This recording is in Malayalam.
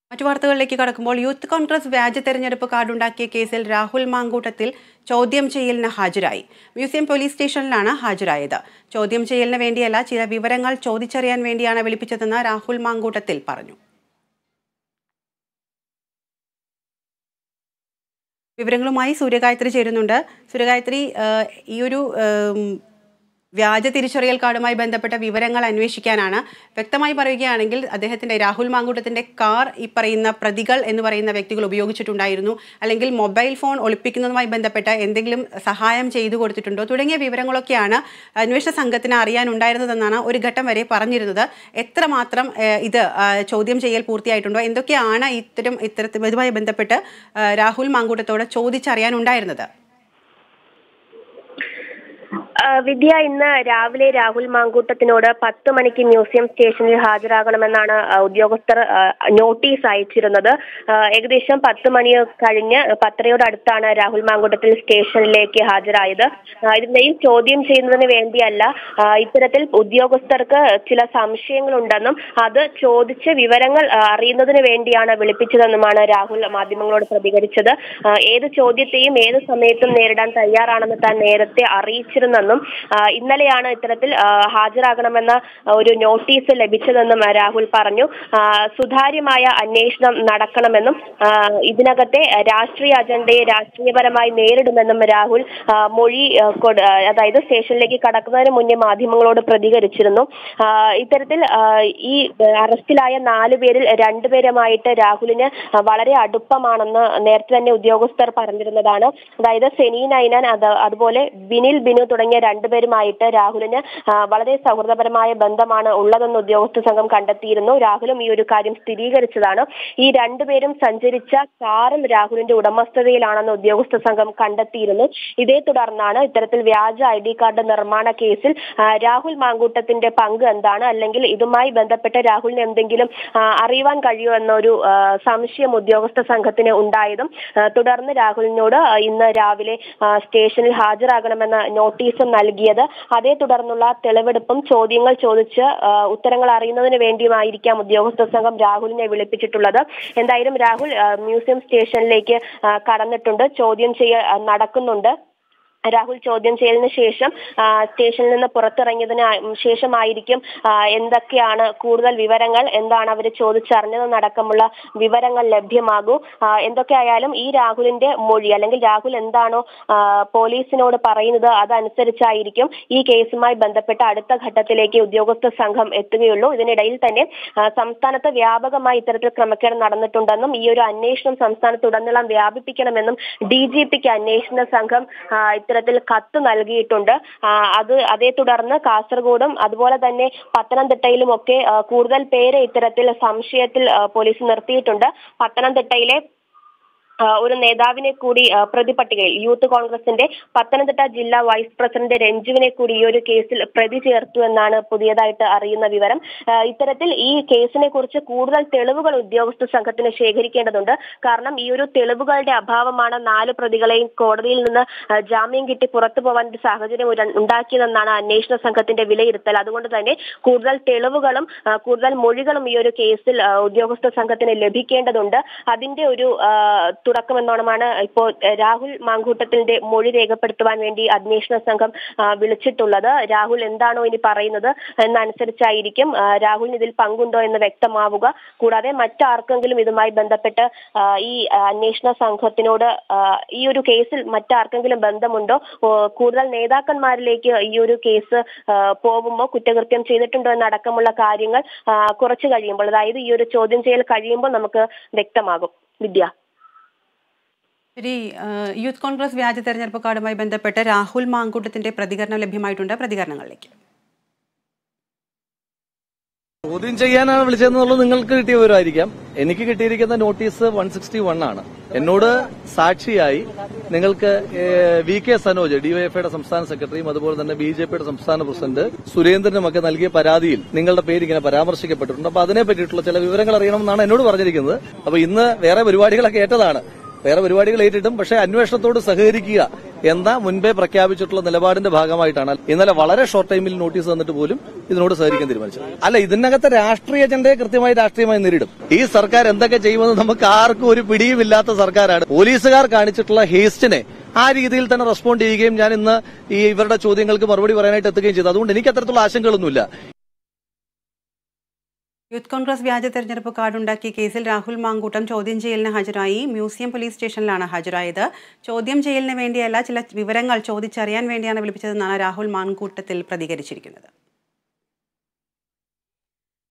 മറ്റു വാർത്തകളിലേക്ക് കടക്കുമ്പോൾ യൂത്ത് കോൺഗ്രസ് വ്യാജ തെരഞ്ഞെടുപ്പ് കാർഡുണ്ടാക്കിയ കേസിൽ രാഹുൽ മാങ്കൂട്ടത്തിൽ ചോദ്യം ചെയ്യലിന് ഹാജരായി മ്യൂസിയം പോലീസ് സ്റ്റേഷനിലാണ് ഹാജരായത് ചോദ്യം ചെയ്യലിന് വേണ്ടിയല്ല ചില വിവരങ്ങൾ ചോദിച്ചറിയാൻ വേണ്ടിയാണ് വിളിപ്പിച്ചതെന്ന് രാഹുൽ മാങ്കൂട്ടത്തിൽ പറഞ്ഞു വിവരങ്ങളുമായി സൂര്യഗായത്രി ചേരുന്നുണ്ട് സൂര്യഗായത്രി ഏഹ്, ഈ ഒരു ഏം, വ്യാജ തിരിച്ചറിയൽ കാർഡുമായി ബന്ധപ്പെട്ട വിവരങ്ങൾ അന്വേഷിക്കാനാണ് വ്യക്തമായി പറയുകയാണെങ്കിൽ അദ്ദേഹത്തിന്റെ രാഹുൽ മാങ്കൂട്ടത്തിന്റെ കാർ ഈ പറയുന്ന പ്രതികൾ എന്ന് പറയുന്ന വ്യക്തികൾ ഉപയോഗിച്ചിട്ടുണ്ടായിരുന്നു അല്ലെങ്കിൽ മൊബൈൽ ഫോൺ ഒളിപ്പിക്കുന്നതുമായി ബന്ധപ്പെട്ട എന്തെങ്കിലും സഹായം ചെയ്തു കൊടുത്തിട്ടുണ്ടോ തുടങ്ങിയ വിവരങ്ങളൊക്കെയാണ് അന്വേഷണ സംഘത്തിന് അറിയാനുണ്ടായിരുന്നതെന്നാണ് ഒരു ഘട്ടം വരെ പറഞ്ഞിരുന്നത് എത്രമാത്രം ഏഹ്, ഇത് ആ, ചോദ്യം ചെയ്യൽ പൂർത്തിയായിട്ടുണ്ടോ എന്തൊക്കെയാണ് ഇത്തരം ഇത്തരത്തിൽ ഇതുമായി ബന്ധപ്പെട്ട് ആ, രാഹുൽ മാങ്കൂട്ടത്തോട് ചോദിച്ചറിയാനുണ്ടായിരുന്നത് ആ, വിദ്യ ഇന്ന് രാവിലെ രാഹുൽ മാങ്കൂട്ടത്തിനോട് പത്ത് മണിക്ക് മ്യൂസിയം സ്റ്റേഷനിൽ ഹാജരാകണമെന്നാണ് ആ, ഉദ്യോഗസ്ഥർ ആ, നോട്ടീസ് അയച്ചിരുന്നത് ആ, ഏകദേശം പത്ത് മണി കഴിഞ്ഞ് പത്തരയോടടുത്താണ് രാഹുൽ മാങ്കൂട്ടത്തിൽ സ്റ്റേഷനിലേക്ക് ഹാജരായത് ആ, ഇതിനെയും ചോദ്യം ചെയ്യുന്നതിന് വേണ്ടിയല്ല ആ, ഇത്തരത്തിൽ ഉദ്യോഗസ്ഥർക്ക് ചില സംശയങ്ങളുണ്ടെന്നും അത് ചോദിച്ച് വിവരങ്ങൾ ആ, അറിയുന്നതിന് വേണ്ടിയാണ് വിളിപ്പിച്ചതെന്നുമാണ് രാഹുൽ മാധ്യമങ്ങളോട് പ്രതികരിച്ചത് ആ, ഏത് ചോദ്യത്തെയും ഏത് സമയത്തും നേരിടാൻ തയ്യാറാണെന്ന് താൻ നേരത്തെ അറിയിച്ചിരുന്നെന്നും ആ, ഇന്നലെയാണ് ഇത്തരത്തിൽ ആ, ഹാജരാകണമെന്ന ഒരു നോട്ടീസ് ലഭിച്ചതെന്നും ആ, രാഹുൽ പറഞ്ഞു ആ, സുതാര്യമായ അന്വേഷണം നടക്കണമെന്നും ആ, ഇതിനകത്തെ രാഷ്ട്രീയ അജണ്ടയെ രാഷ്ട്രീയപരമായി നേരിടുമെന്നും രാഹുൽ ആ, മൊഴി ആ, കൊട്- ആ, അതായത് സ്റ്റേഷനിലേക്ക് കടക്കുന്നതിന് മുന്നേ മാധ്യമങ്ങളോട് പ്രതികരിച്ചിരുന്നു ആ, ഇത്തരത്തിൽ ആ, ഈ അറസ്റ്റിലായ നാലു പേരിൽ രണ്ടുപേരുമായിട്ട് രാഹുലിന് വളരെ അടുപ്പമാണെന്ന് നേരത്തെ തന്നെ ഉദ്യോഗസ്ഥർ പറഞ്ഞിരുന്നതാണ് അതായത് സെനി നൈനാൻ അത് അതുപോലെ ബിനിൽ ബിനു തുടങ്ങിയ രണ്ടുപേരുമായിട്ട് രാഹുലിന് ആ, വളരെ സൗഹൃദപരമായ ബന്ധമാണ് ഉള്ളതെന്ന് ഉദ്യോഗസ്ഥ സംഘം കണ്ടെത്തിയിരുന്നു രാഹുലും ഈ ഒരു കാര്യം സ്ഥിരീകരിച്ചതാണ് ഈ രണ്ടുപേരും സഞ്ചരിച്ച കാറും രാഹുലിന്റെ ഉടമസ്ഥതയിലാണെന്ന് ഉദ്യോഗസ്ഥ സംഘം കണ്ടെത്തിയിരുന്നു ഇതേ തുടർന്നാണ് ഇത്തരത്തിൽ വ്യാജ ഐ ഡി കാർഡ് നിർമ്മാണ കേസിൽ ആ, രാഹുൽ മാങ്കൂട്ടത്തിന്റെ പങ്ക് എന്താണ് അല്ലെങ്കിൽ ഇതുമായി ബന്ധപ്പെട്ട് രാഹുലിന് എന്തെങ്കിലും ആ, അറിയുവാൻ കഴിയുമോ എന്നൊരു ആ, സംശയം ഉദ്യോഗസ്ഥ സംഘത്തിന് ഉണ്ടായതും ആ, തുടർന്ന് രാഹുലിനോട് ആ, ഇന്ന് രാവിലെ ആ, സ്റ്റേഷനിൽ ഹാജരാകണമെന്ന നോട്ടീസും നൽകിയത് അതേ തുടർന്നുള്ള തെളിവെടുപ്പും ചോദ്യങ്ങൾ ചോദിച്ച് ആ, ഉത്തരങ്ങൾ അറിയുന്നതിന് വേണ്ടിയുമായിരിക്കാം ഉദ്യോഗസ്ഥ സംഘം രാഹുലിനെ വിളിപ്പിച്ചിട്ടുള്ളത് എന്തായാലും രാഹുൽ ആ, മ്യൂസിയം സ്റ്റേഷനിലേക്ക് ആ, കടന്നിട്ടുണ്ട് ചോദ്യം ചെയ്യ ആ, നടക്കുന്നുണ്ട് രാഹുൽ ചോദ്യം ചെയ്യലിന് ശേഷം ആ, സ്റ്റേഷനിൽ നിന്ന് പുറത്തിറങ്ങിയതിന് ആ- ശേഷമായിരിക്കും ആ, എന്തൊക്കെയാണ് കൂടുതൽ വിവരങ്ങൾ എന്താണ് അവർ ചോദിച്ചറിഞ്ഞതെന്നടക്കമുള്ള വിവരങ്ങൾ ലഭ്യമാകൂ ആ, എന്തൊക്കെയായാലും ഈ രാഹുലിന്റെ മൊഴി അല്ലെങ്കിൽ രാഹുൽ എന്താണോ ആ, പോലീസിനോട് പറയുന്നത് അതനുസരിച്ചായിരിക്കും ഈ കേസുമായി ബന്ധപ്പെട്ട അടുത്ത ഘട്ടത്തിലേക്ക് ഉദ്യോഗസ്ഥ സംഘം എത്തുകയുള്ളൂ ഇതിനിടയിൽ തന്നെ ആ, സംസ്ഥാനത്ത് വ്യാപകമായി ഇത്തരത്തിൽ ക്രമക്കേട് നടന്നിട്ടുണ്ടെന്നും ഈ ഒരു അന്വേഷണം സംസ്ഥാനത്തുടനീളം വ്യാപിപ്പിക്കണമെന്നും ഡി ജി പിക്ക് അന്വേഷണ സംഘം ആ, ഇത്തരത്തിൽ കത്ത് നൽകിയിട്ടുണ്ട് ആ, അത് അതേ തുടർന്ന് കാസർഗോഡും അതുപോലെ തന്നെ പത്തനംതിട്ടയിലും ഒക്കെ ആ, കൂടുതൽ പേരെ ഇത്തരത്തിൽ സംശയത്തിൽ ആ, പോലീസ് നിർത്തിയിട്ടുണ്ട് പത്തനംതിട്ടയിലെ ആ, ഒരു നേതാവിനെ കൂടി ആ, പ്രതിപട്ടികയിൽ യൂത്ത് കോൺഗ്രസിന്റെ പത്തനംതിട്ട ജില്ലാ വൈസ് പ്രസിഡന്റ് രഞ്ജുവിനെ കൂടി ഈ ഒരു കേസിൽ പ്രതി ചേർത്തു എന്നാണ് പുതിയതായിട്ട് അറിയുന്ന വിവരം ആ, ഇത്തരത്തിൽ ഈ കേസിനെ കുറിച്ച് കൂടുതൽ തെളിവുകൾ ഉദ്യോഗസ്ഥ സംഘത്തിന് ശേഖരിക്കേണ്ടതുണ്ട് കാരണം ഈ ഒരു തെളിവുകളുടെ അഭാവമാണ് നാല് പ്രതികളെയും കോടതിയിൽ നിന്ന് ആ, ജാമ്യം കിട്ടി പുറത്തു പോകാൻ ഒരു സാഹചര്യം ഉര- ഉണ്ടാക്കിയതെന്നാണ് അന്വേഷണ സംഘത്തിന്റെ വിലയിരുത്തൽ അതുകൊണ്ട് തന്നെ കൂടുതൽ തെളിവുകളും ആ, കൂടുതൽ മൊഴികളും ഈ ഒരു കേസിൽ ആ, ഉദ്യോഗസ്ഥ സംഘത്തിന് ലഭിക്കേണ്ടതുണ്ട് അതിന്റെ ഒരു ആ, തുടക്കം എന്നോണമാണ് ഇപ്പോൾ ആ, രാഹുൽ മാങ്കൂട്ടത്തിന്റെ മൊഴി രേഖപ്പെടുത്തുവാൻ വേണ്ടി അന്വേഷണ സംഘം ആ, വിളിച്ചിട്ടുള്ളത് രാഹുൽ എന്താണോ ഇനി പറയുന്നത് എന്നനുസരിച്ചായിരിക്കും ആ, രാഹുലിന് ഇതിൽ പങ്കുണ്ടോ എന്ന് വ്യക്തമാവുക കൂടാതെ മറ്റാർക്കെങ്കിലും ഇതുമായി ബന്ധപ്പെട്ട് ആ, ഈ ആ, അന്വേഷണ സംഘത്തിനോട് ആ, ഈ ഒരു കേസിൽ മറ്റാർക്കെങ്കിലും ബന്ധമുണ്ടോ ഓ, കൂടുതൽ നേതാക്കന്മാരിലേക്ക് ഈ ഒരു കേസ് ആ, പോകുമ്പോൾ കുറ്റകൃത്യം ചെയ്തിട്ടുണ്ടോ എന്നടക്കമുള്ള കാര്യങ്ങൾ ആ, കുറച്ച് കഴിയുമ്പോൾ അതായത് ഈ ഒരു ചോദ്യം ചെയ്യൽ കഴിയുമ്പോൾ നമുക്ക് വ്യക്തമാകും വിദ്യ ശരി ആ, യൂത്ത് കോൺഗ്രസ് വ്യാജ തെരഞ്ഞെടുപ്പ് കാർഡുമായി ബന്ധപ്പെട്ട് രാഹുൽ മാങ്കൂട്ടത്തിന്റെ പ്രതികരണം ലഭ്യമായിട്ടുണ്ട് പ്രതികരണങ്ങളിലേക്ക് ചോദ്യം ചെയ്യാനാണ് വിളിച്ചതെന്നുള്ളത് നിങ്ങൾക്ക് കിട്ടിയ വിവരമായിരിക്കാം എനിക്ക് കിട്ടിയിരിക്കുന്ന നോട്ടീസ് വൺ സിക്സ്റ്റി വൺ ആണ് എന്നോട് സാക്ഷിയായി നിങ്ങൾക്ക് ഏഹ്, വി കെ സനോജ് ഡിവൈഎഫ്ഐയുടെ സംസ്ഥാന സെക്രട്ടറിയും അതുപോലെ തന്നെ ബി ജെ പിയുടെ സംസ്ഥാന പ്രസിഡന്റ് സുരേന്ദ്രനും ഒക്കെ നൽകിയ പരാതിയിൽ നിങ്ങളുടെ പേര് ഇങ്ങനെ പരാമർശിക്കപ്പെട്ടിട്ടുണ്ട് അപ്പൊ അതിനെ പറ്റിയിട്ടുള്ള ചില വിവരങ്ങൾ അറിയണമെന്നാണ് എന്നോട് പറഞ്ഞിരിക്കുന്നത് അപ്പൊ ഇന്ന് വേറെ പരിപാടികളൊക്കെ ഏറ്റതാണ് വേറെ പരിപാടികൾ ഏറ്റിട്ടും പക്ഷേ അന്വേഷണത്തോട് സഹകരിക്കുക എന്ന മുൻപേ പ്രഖ്യാപിച്ചിട്ടുള്ള നിലപാടിന്റെ ഭാഗമായിട്ടാണ് ഇന്നലെ വളരെ ഷോർട്ട് ടൈമിൽ നോട്ടീസ് തന്നിട്ട് പോലും ഇതിനോട് സഹകരിക്കാൻ തീരുമാനിച്ചത് അല്ല ഇതിനകത്തെ രാഷ്ട്രീയ അജണ്ടയെ കൃത്യമായി രാഷ്ട്രീയമായി നേരിടും ഈ സർക്കാർ എന്തൊക്കെ ചെയ്യുമെന്ന് നമുക്ക് ആർക്കും ഒരു പിടിയുമില്ലാത്ത സർക്കാരാണ് പോലീസുകാർ കാണിച്ചിട്ടുള്ള ഹേസ്റ്റിനെ ആ രീതിയിൽ തന്നെ റെസ്പോണ്ട് ചെയ്യുകയും ഞാൻ ഇന്ന് ഈ ഇവരുടെ ചോദ്യങ്ങൾക്ക് മറുപടി പറയാനായിട്ട് എത്തുകയും ചെയ്തു അതുകൊണ്ട് എനിക്ക് അത്തരത്തിലുള്ള ആശങ്കകളൊന്നുമില്ല യൂത്ത് കോൺഗ്രസ് വ്യാജ തെരഞ്ഞെടുപ്പ് കാർഡുണ്ടാക്കിയ കേസിൽ രാഹുൽ മാങ്കൂട്ടം ചോദ്യം ചെയ്യലിന് ഹാജരായി മ്യൂസിയം പോലീസ് സ്റ്റേഷനിലാണ് ഹാജരായത് ചോദ്യം ചെയ്യലിന് വേണ്ടിയല്ല ചില വിവരങ്ങൾ ചോദിച്ചറിയാൻ വേണ്ടിയാണ് വിളിപ്പിച്ചതെന്നാണ് രാഹുൽ മാങ്കൂട്ടത്തിൽ പ്രതികരിച്ചിരിക്കുന്നത്